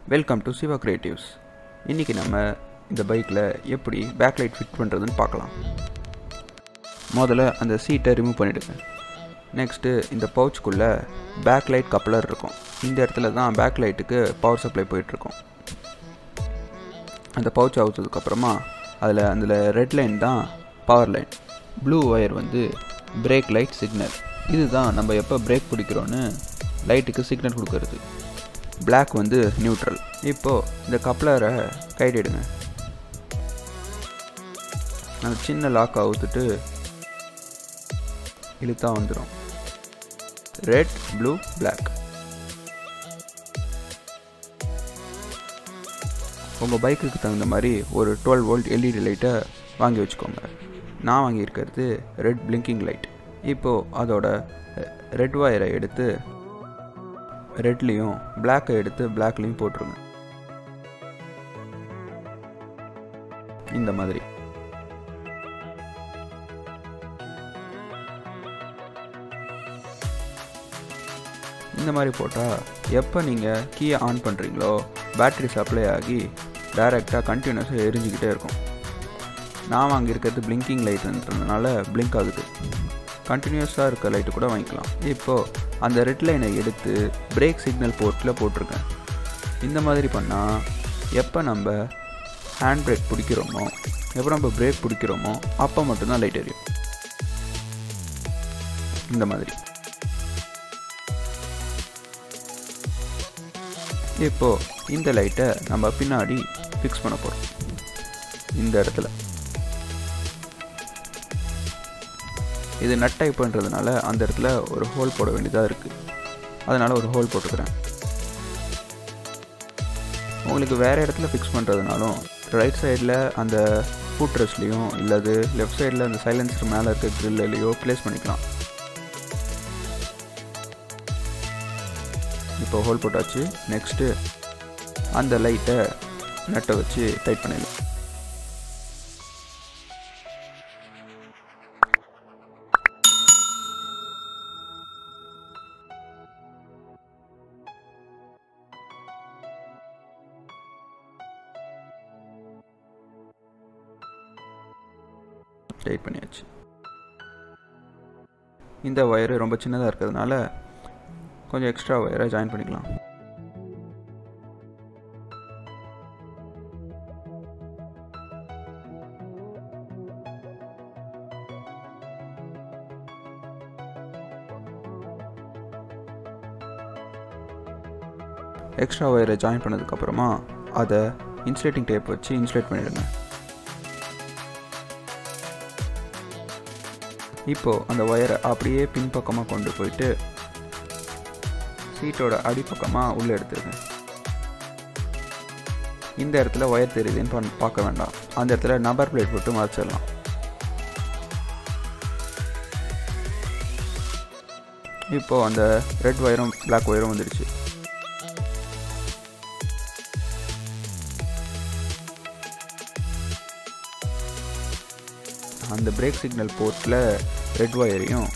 welcome to Siva creatives இன்றைக்கி நம்ம இந்த பைக்கில் எப்படி பேக்லைட் ஃபிட் பண்ணுறதுன்னு பார்க்கலாம் முதல்ல அந்த சீட்டை ரிமூவ் பண்ணிவிடுங்க நெக்ஸ்ட்டு இந்த பவுச்சுக்குள்ளே பேக்லைட் கப்ளர் இருக்கும் இந்த இடத்துல தான் பேக்லைட்டுக்கு பவர் சப்ளை போயிட்டுருக்கும் அந்த பவுச் அவுத்ததுக்கப்புறமா அதில் அதில் ரெட் லைன் தான் பவர் லைன் ப்ளூ ஒயர் வந்து பிரேக் லைட் சிக்னல் இதுதான் நம்ம எப்போ பிரேக் பிடிக்கிறோன்னு லைட்டுக்கு சிக்னல் கொடுக்கறது Black வந்து நியூட்ரல் இப்போது இந்த கப்ளரை கைட்டிடுங்க அந்த சின்ன லாக் அவுத்துட்டு இழுத்தா வந்துடும் ரெட் ப்ளூ Black உங்கள் பைக்குக்கு தகுந்த மாதிரி ஒரு டுவெல் வோல்ட் எல்இடி லைட்டை வாங்கி வச்சுக்கோங்க நான் வாங்கியிருக்கிறது ரெட் பிளிங்கிங் லைட் இப்போது அதோட ரெட் ஒயரை எடுத்து ரெட்லேயும் பிளாக்கை எடுத்து பிளாக்லேயும் போட்டுருங்க இந்த மாதிரி இந்த மாதிரி போட்டால் எப்போ நீங்கள் கீயை ஆன் பண்ணுறீங்களோ பேட்ரி சப்ளை ஆகி டைரெக்டாக கண்டினியூஸாக எரிஞ்சிக்கிட்டே இருக்கும் நான் வாங்கியிருக்கிறது பிளிங்கிங் லைட்டுன்றதுனால பிளிங்க் ஆகுது கண்டினியூஸாக இருக்க லைட்டு கூட வாங்கிக்கலாம் இப்போது அந்த ரெட் லைனை எடுத்து பிரேக் சிக்னல் போர்ட்டில் போட்டிருக்கேன் இந்த மாதிரி பண்ணால் எப்போ நம்ம ஹேண்ட் பிரேக் பிடிக்கிறோமோ எப்போ நம்ம பிரேக் பிடிக்கிறோமோ அப்போ மட்டும்தான் லைட் எரியும் இந்த மாதிரி இப்போது இந்த லைட்டை நம்ம பின்னாடி ஃபிக்ஸ் பண்ண போகிறோம் இந்த இடத்துல இது நட் டைப்புன்றதுனால அந்த இடத்துல ஒரு ஹோல் போட வேண்டியதாக இருக்குது அதனால் ஒரு ஹோல் போட்டுக்கிறேன் உங்களுக்கு வேறு இடத்துல ஃபிக்ஸ் பண்ணுறதுனாலும் ரைட் சைடில் அந்த ஃபுட் ரெஸ்ட்லேயும் இல்லது லெஃப்ட் சைடில் அந்த சைலன்சர் மேலே இருக்க க்ரில்லையோ ப்ளேஸ் பண்ணிக்கலாம் இப்போ ஹோல் போட்டாச்சு நெக்ஸ்ட்டு அந்த லைட்டை நட்டை வச்சு டைட் பண்ணிடலாம் டைட் பண்ணியாச்சு இந்த ஒயரு ரொம்ப சின்னதாக இருக்கிறதுனால கொஞ்சம் எக்ஸ்ட்ரா ஒயரை ஜாயின் பண்ணிக்கலாம் எக்ஸ்ட்ரா ஒயரை ஜாயின் பண்ணதுக்கப்புறமா அதை இன்சுலேட்டிங் டேப் வச்சு இன்சுலேட் பண்ணிடுங்க இப்போது அந்த ஒயரை அப்படியே பின்பக்கமாக கொண்டு போயிட்டு சீட்டோட அடிப்பக்கமாக உள்ளே எடுத்துருங்க இந்த இடத்துல ஒயர் தெரியுதுன்னு பார்க்க வேண்டாம் அந்த இடத்துல நம்பர் பிளேட் போட்டு மறைச்சிடலாம் இப்போது அந்த ரெட் ஒயரும் பிளாக் ஒயரும் வந்துடுச்சு அந்த பிரேக் சிக்னல் போர்ட்டில் ரெட் ஒயரையும்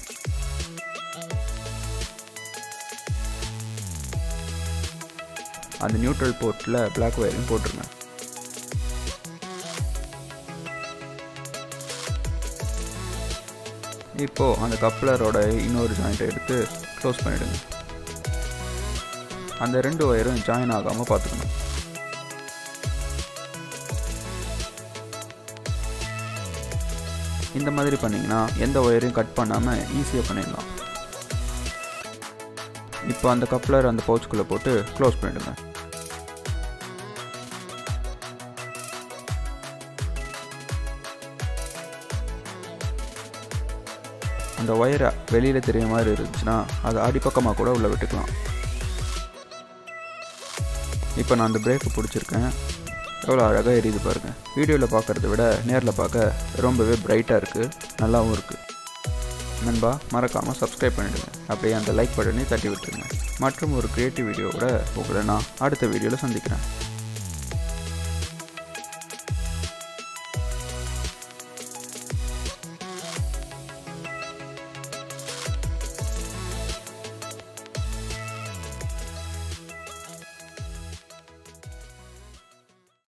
அந்த நியூட்ரல் போர்ட்டில் பிளாக் ஒயரையும் போட்டுருங்க இப்போது அந்த கப்ளரோட இன்னொரு ஜாயிண்ட்டை எடுத்து க்ளோஸ் பண்ணிவிடுங்க அந்த ரெண்டு ஒயரும் ஜாயின் ஆகாமல் பார்த்துக்கணும் இந்த மாதிரி பண்ணிங்கன்னா எந்த ஒயரையும் கட் பண்ணாமல் ஈஸியாக பண்ணிடலாம் இப்போ அந்த கப்ளர் அந்த பவுச்சுக்குள்ளே போட்டு க்ளோஸ் பண்ணிவிடுங்க அந்த ஒயரை வெளியில் தெரிய மாதிரி இருந்துச்சுன்னா அதை அடிப்பக்கமாக கூட உள்ளே விட்டுக்கலாம் இப்போ நான் அந்த பிரேக்கை பிடிச்சிருக்கேன் எவ்வளோ அழகாக எரியுது பாருங்கள் வீடியோவில் பார்க்குறத விட நேரில் பார்க்க ரொம்பவே பிரைட்டாக இருக்குது நல்லாவும் இருக்குது நண்பா மறக்காமல் சப்ஸ்கிரைப் பண்ணிவிடுங்க அப்படியே அந்த லைக் பட்டனையும் தட்டி விட்டுருங்க மற்றும் ஒரு க்ரியேட்டிவ் வீடியோவோட உங்களை நான் அடுத்த வீடியோவில் சந்திக்கிறேன்